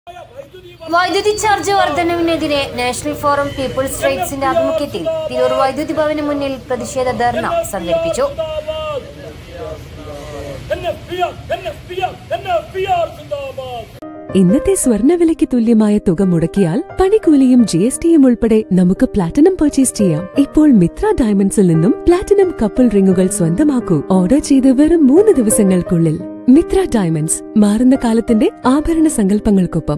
വൈദ്യുതി ചാർജ് വർധനവിനെതിരെ national forum people's റൈറ്റ്സിന്റെ ആഭിമുഖ്യത്തിൽ തിരൂർ വൈദ്യുതി ഭവന് മുന്നിൽ പ്രതിഷേധ ധർണ സംഘടിപ്പിച്ചു ഇന്നത്തെ സ്വർണ്ണവിലയ്ക്ക് തുല്യമായ തുക മുടക്കിയാൽ പണിക്കൂലിയും ജി എസ് ടിയും ഉൾപ്പെടെ നമുക്ക് പ്ലാറ്റിനം പർച്ചേസ് ചെയ്യാം ഇപ്പോൾ മിത്ര ഡയമണ്ട്സിൽ നിന്നും പ്ലാറ്റിനം കപ്പിൾ റിങ്ങുകൾ സ്വന്തമാക്കൂ ഓർഡർ ചെയ്ത് വെറും മൂന്ന് ദിവസങ്ങൾക്കുള്ളിൽ മിത്ര ഡയമണ്ട്സ് മാറുന്ന കാലത്തിന്റെ ആഭരണ സങ്കല്പങ്ങൾക്കൊപ്പം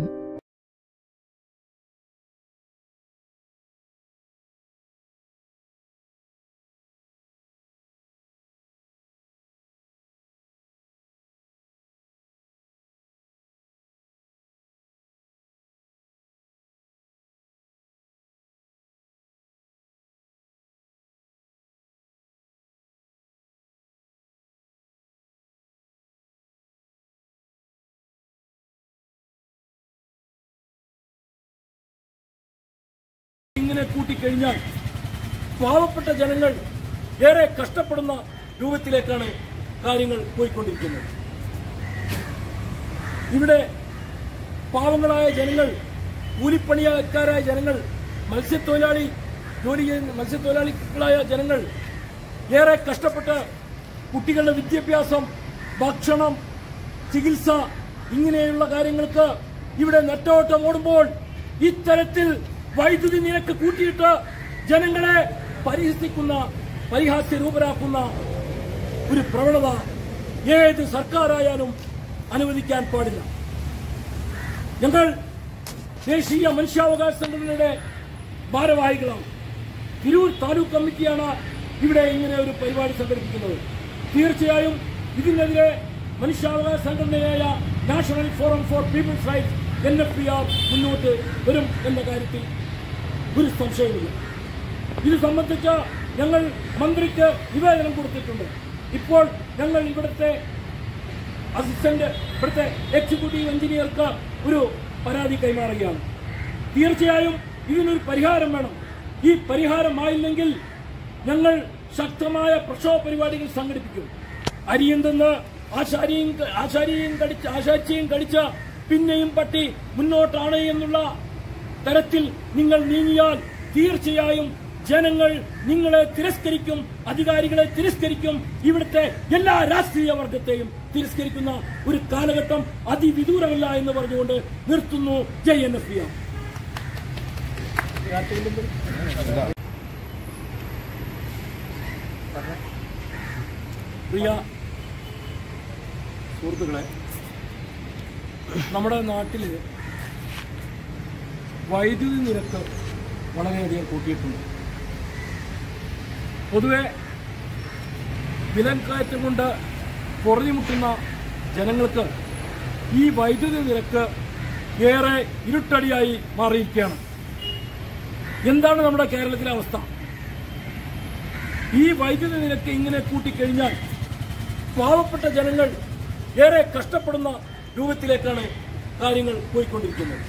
ഇങ്ങനെ കൂട്ടിക്കഴിഞ്ഞാൽ പാവപ്പെട്ട ജനങ്ങൾ ഏറെ കഷ്ടപ്പെടുന്ന രൂപത്തിലേക്കാണ് കാര്യങ്ങൾ പോയിക്കൊണ്ടിരിക്കുന്നത് ഇവിടെ പാവങ്ങളായ ജനങ്ങൾ കൂലിപ്പണിക്കാരായ ജനങ്ങൾ മത്സ്യത്തൊഴിലാളി ജോലി ചെയ്യുന്ന മത്സ്യത്തൊഴിലാളികളായ ജനങ്ങൾ ഏറെ കഷ്ടപ്പെട്ട് കുട്ടികളുടെ വിദ്യാഭ്യാസം ഭക്ഷണം ചികിത്സ ഇങ്ങനെയുള്ള കാര്യങ്ങൾക്ക് ഇവിടെ നെട്ടോട്ടം ഓടുമ്പോൾ ഇത്തരത്തിൽ വൈദ്യുതി നിരക്ക് കൂട്ടിയിട്ട് ജനങ്ങളെ പരിഹസിക്കുന്ന പരിഹാസ്യ രൂപരാക്കുന്ന ഒരു പ്രവണത ഏത് സർക്കാരായാലും അനുവദിക്കാൻ പാടില്ല ഞങ്ങൾ ദേശീയ മനുഷ്യാവകാശ സംഘടനയുടെ ഭാരവാഹികളാണ് തിരൂർ താലൂക്ക് കമ്മിറ്റിയാണ് ഇവിടെ ഇങ്ങനെ ഒരു പരിപാടി സംഘടിപ്പിക്കുന്നത് തീർച്ചയായും ഇതിനെതിരെ മനുഷ്യാവകാശ സംഘടനയായ national forum for people's rights N F P R മുന്നോട്ട് വരും എന്ന കാര്യത്തിൽ ഒരു സംശയമില്ല ഇത് സംബന്ധിച്ച് ഞങ്ങൾ മന്ത്രിക്ക് നിവേദനം കൊടുത്തിട്ടുണ്ട് ഇപ്പോൾ ഞങ്ങൾ ഇവിടുത്തെ അസിസ്റ്റന്റ് ഇവിടുത്തെ എക്സിക്യൂട്ടീവ് എഞ്ചിനീയർക്ക് ഒരു പരാതി കൈമാറുകയാണ് തീർച്ചയായും ഇതിനൊരു പരിഹാരം വേണം ഈ പരിഹാരമായില്ലെങ്കിൽ ഞങ്ങൾ ശക്തമായ പ്രക്ഷോഭ പരിപാടികൾ സംഘടിപ്പിക്കും അരിയെന്തെന്ന് ആശാരിയും ആശാരിയും കടിച്ച് ആശാരിയും കടിച്ച പിന്നെയും പട്ടി മുന്നോട്ടാണ് എന്നുള്ള തരത്തിൽ നിങ്ങൾ നീങ്ങിയാൽ തീർച്ചയായും ജനങ്ങൾ നിങ്ങളെ തിരസ്കരിക്കും അധികാരികളെ തിരസ്കരിക്കും ഇവിടുത്തെ എല്ലാ രാഷ്ട്രീയ വർഗത്തെയും തിരസ്കരിക്കുന്ന ഒരു കാലഘട്ടം അതിവിദൂരമല്ല എന്ന് പറഞ്ഞുകൊണ്ട് നിർത്തുന്നു ജയ് എൻ എഫ് പി പ്രിയ സുഹൃത്തുക്കളെ നമ്മുടെ നാട്ടിൽ വൈദ്യുതി നിരക്ക് വളരെയധികം കൂട്ടിയിട്ടുണ്ട് പൊതുവെ വിലക്കയറ്റം കൊണ്ട് പൊറുതിമുട്ടുന്ന ജനങ്ങൾക്ക് ഈ വൈദ്യുതി നിരക്ക് ഏറെ ഇരുട്ടടിയായി മാറിയിരിക്കുകയാണ് എന്താണ് നമ്മുടെ കേരളത്തിലെ അവസ്ഥ ഈ വൈദ്യുതി നിരക്ക് ഇങ്ങനെ കൂട്ടിക്കഴിഞ്ഞാൽ പാവപ്പെട്ട ജനങ്ങൾ ഏറെ കഷ്ടപ്പെടുന്ന രൂപത്തിലേക്കാണ് കാര്യങ്ങൾ പോയിക്കൊണ്ടിരിക്കുന്നത്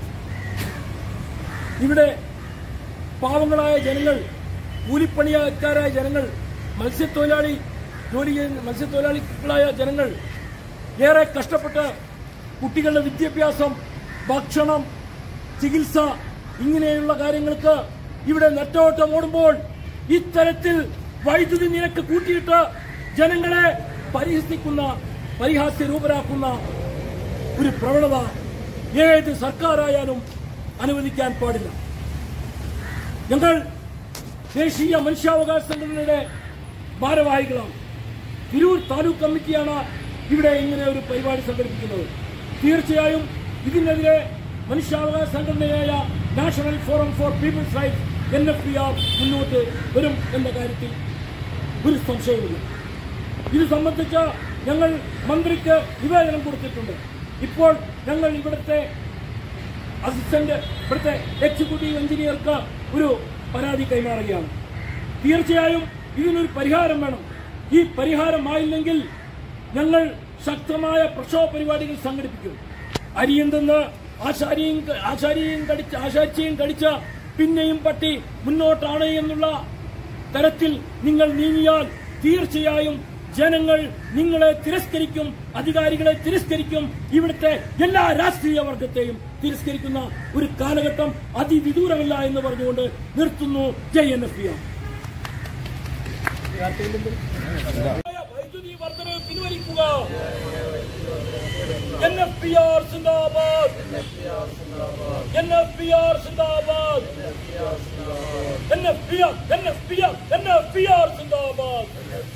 ഇവിടെ പാവങ്ങളായ ജനങ്ങൾ കൂലിപ്പണിക്കാരായ ജനങ്ങൾ മത്സ്യത്തൊഴിലാളി ജോലി ചെയ്യുന്ന മത്സ്യത്തൊഴിലാളികളായ ജനങ്ങൾ ഏറെ കഷ്ടപ്പെട്ട് കുട്ടികളുടെ വിദ്യാഭ്യാസം ഭക്ഷണം ചികിത്സ ഇങ്ങനെയുള്ള കാര്യങ്ങൾക്ക് ഇവിടെ നെട്ടോട്ടം ഓടുമ്പോൾ ഇത്തരത്തിൽ വൈദ്യുതി നിരക്ക് കൂട്ടിയിട്ട് ജനങ്ങളെ പരിഹസിക്കുന്ന പരിഹാസ്യ രൂപരാക്കുന്ന ഒരു പ്രവണത ഏത് സർക്കാരായാലും അനുവദിക്കാൻ പാടില്ല ഞങ്ങൾ ദേശീയ മനുഷ്യാവകാശ സംഘടനയുടെ ഭാരവാഹികളാണ് തിരൂർ താലൂക്ക് കമ്മിറ്റിയാണ് ഇവിടെ ഇങ്ങനെ ഒരു പരിപാടി സംഘടിപ്പിക്കുന്നത് തീർച്ചയായും ഇതിനെതിരെ മനുഷ്യാവകാശ സംഘടനയായ national forum for people's rights N F P R മുന്നോട്ട് വരും എന്ന കാര്യത്തിൽ ഒരു സംശയമില്ല ഇത് സംബന്ധിച്ച് ഞങ്ങൾ മന്ത്രിക്ക് നിവേദനം കൊടുത്തിട്ടുണ്ട് ഇപ്പോൾ ഞങ്ങൾ ഇവിടുത്തെ അസിസ്റ്റന്റ് ഇവിടുത്തെ എക്സിക്യൂട്ടീവ് എഞ്ചിനീയർക്ക് ഒരു പരാതി കൈമാറുകയാണ് തീർച്ചയായും ഇതിനൊരു പരിഹാരം വേണം ഈ പരിഹാരമായില്ലെങ്കിൽ ഞങ്ങൾ ശക്തമായ പ്രക്ഷോഭ പരിപാടികൾ സംഘടിപ്പിക്കും അരിയെന്തെന്ന് ആശാരിയും ആശാരിയും കടിച്ച ആശാരിയും കടിച്ച പിന്നെയും പട്ടി മുന്നോട്ടാണ് എന്നുള്ള തരത്തിൽ നിങ്ങൾ നീങ്ങിയാൽ തീർച്ചയായും ജനങ്ങൾ നിങ്ങളെ തിരസ്കരിക്കും അധികാരികളെ തിരസ്കരിക്കും ഇവിടുത്തെ എല്ലാ രാഷ്ട്രീയ വർഗത്തെയും തിരസ്കരിക്കുന്ന ഒരു കാലഘട്ടം അതിവിദൂരമല്ല എന്ന് പറഞ്ഞുകൊണ്ട് നിർത്തുന്നു ജെ എൻ എഫ് വൈദ്യുതി വർധനവ് പിൻവലിക്കുക എൻ എഫ് പി ആർ സിന്ദാബാദ് എൻ എഫ് പി ആർ സിന്ദാബാദ് N F P R N F P R N F P R സിന്ദാബാദ്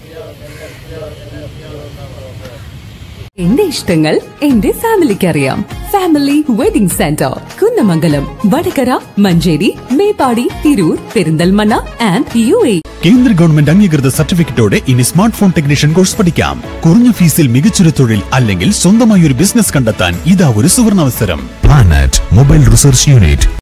എന്റെ ഇഷ്ടങ്ങൾ എന്റെ ഫാമിലിക്ക് അറിയാം family wedding centre Kunnamangalam Vadakara Manjeri Meppadi Tirur Perinthalmanna and U A കേന്ദ്ര ഗവൺമെന്റ് അംഗീകൃത സർട്ടിഫിക്കറ്റോടെ ഇനി സ്മാർട്ട് ഫോൺ ടെക്നീഷ്യൻ കോഴ്സ് പഠിക്കാം കുറഞ്ഞ ഫീസിൽ മികച്ചൊരു തൊഴിൽ അല്ലെങ്കിൽ സ്വന്തമായി ഒരു ബിസിനസ് കണ്ടെത്താൻ ഇതാ ഒരു സുവർണാവസരം പ്ലാനറ്റ് മൊബൈൽ റിസർച്ച് യൂണിറ്റ്